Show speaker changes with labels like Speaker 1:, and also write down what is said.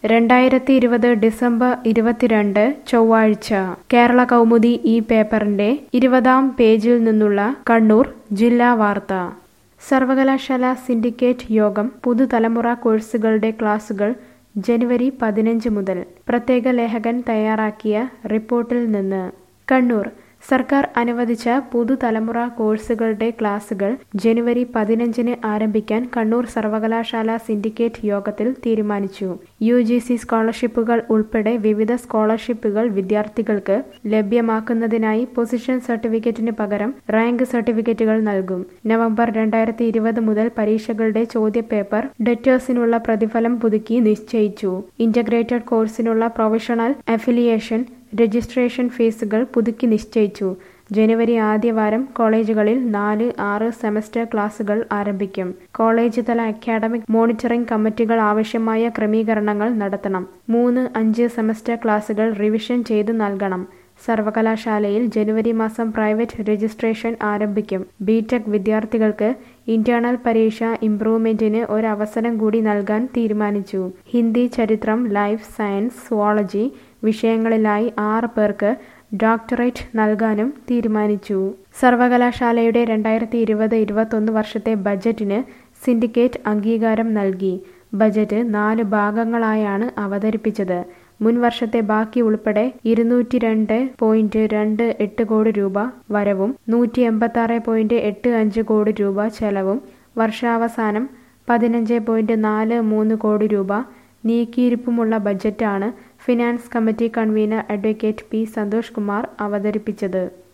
Speaker 1: രണ്ടായിരത്തി ഇരുപത് ഡിസംബർ ഇരുപത്തിരണ്ട് ചൊവ്വാഴ്ച കേരള കൗമുദി ഈ പേപ്പറിന്റെ ഇരുപതാം പേജിൽ നിന്നുള്ള കണ്ണൂർ ജില്ലാ വാർത്ത സർവകലാശാല സിൻഡിക്കേറ്റ് യോഗം പുതുതലമുറ കോഴ്സുകളുടെ ക്ലാസുകൾ ജനുവരി പതിനഞ്ച് മുതൽ പ്രത്യേക ലേഖകൻ തയ്യാറാക്കിയ റിപ്പോർട്ടിൽ നിന്ന് കണ്ണൂർ സർക്കാർ അനുവദിച്ച പുതുതലമുറ കോഴ്സുകളുടെ ക്ലാസുകൾ ജനുവരി പതിനഞ്ചിന് ആരംഭിക്കാൻ കണ്ണൂർ സർവകലാശാല സിൻഡിക്കേറ്റ് യോഗത്തിൽ തീരുമാനിച്ചു യു ജി സി സ്കോളർഷിപ്പുകൾ ഉൾപ്പെടെ വിവിധ സ്കോളർഷിപ്പുകൾ വിദ്യാർത്ഥികൾക്ക് ലഭ്യമാക്കുന്നതിനായി പൊസിഷൻ സർട്ടിഫിക്കറ്റിന് പകരം റാങ്ക് സർട്ടിഫിക്കറ്റുകൾ നൽകും നവംബർ രണ്ടായിരത്തി ഇരുപത് മുതൽ പരീക്ഷകളുടെ ചോദ്യപേപ്പർ ഡെറ്റേഴ്സിനുള്ള പ്രതിഫലം പുതുക്കി നിശ്ചയിച്ചു ഇന്റഗ്രേറ്റഡ് കോഴ്സിനുള്ള പ്രൊഫഷണൽ അഫിലിയേഷൻ രജിസ്ട്രേഷൻ ഫീസുകൾ പുതുക്കി നിശ്ചയിച്ചു ജനുവരി ആദ്യവാരം കോളേജുകളിൽ നാല് ആറ് സെമസ്റ്റർ ക്ലാസുകൾ ആരംഭിക്കും കോളേജ് തല അക്കാഡമിക് മോണിറ്ററിംഗ് കമ്മിറ്റികൾ ആവശ്യമായ ക്രമീകരണങ്ങൾ നടത്തണം മൂന്ന് അഞ്ച് സെമസ്റ്റർ ക്ലാസുകൾ റിവിഷൻ ചെയ്ത് നൽകണം സർവകലാശാലയിൽ ജനുവരി മാസം പ്രൈവറ്റ് രജിസ്ട്രേഷൻ ആരംഭിക്കും ബിടെക് വിദ്യാർത്ഥികൾക്ക് ഇന്റേണൽ പരീക്ഷ ഇംപ്രൂവ്മെന്റിന് ഒരവസരം കൂടി നൽകാൻ തീരുമാനിച്ചു ഹിന്ദി ചരിത്രം ലൈഫ് സയൻസ് സുവോളജി വിഷയങ്ങളിലായി ആറ് പേർക്ക് ഡോക്ടറേറ്റ് നൽകാനും തീരുമാനിച്ചു സർവകലാശാലയുടെ രണ്ടായിരത്തി ഇരുപത് ഇരുപത്തൊന്ന് വർഷത്തെ ബജറ്റിന് സിൻഡിക്കേറ്റ് അംഗീകാരം നൽകി ബജറ്റ് നാല് ഭാഗങ്ങളായാണ് അവതരിപ്പിച്ചത് മുൻ വർഷത്തെ ബാക്കി ഉൾപ്പെടെ ഇരുന്നൂറ്റി രണ്ട് പോയിന്റ് രണ്ട് എട്ട് കോടി രൂപ വരവും നൂറ്റി എൺപത്തി ആറ് പോയിന്റ് എട്ട് അഞ്ച് കോടി രൂപ ചെലവും വർഷാവസാനം പതിനഞ്ച് പോയിന്റ് നാല് മൂന്ന് കോടി രൂപ നീക്കിയിരിപ്പുമുള്ള ബജറ്റാണ് finance committee convener advocate P Santhosh Kumar അവതരിപ്പിച്ചത്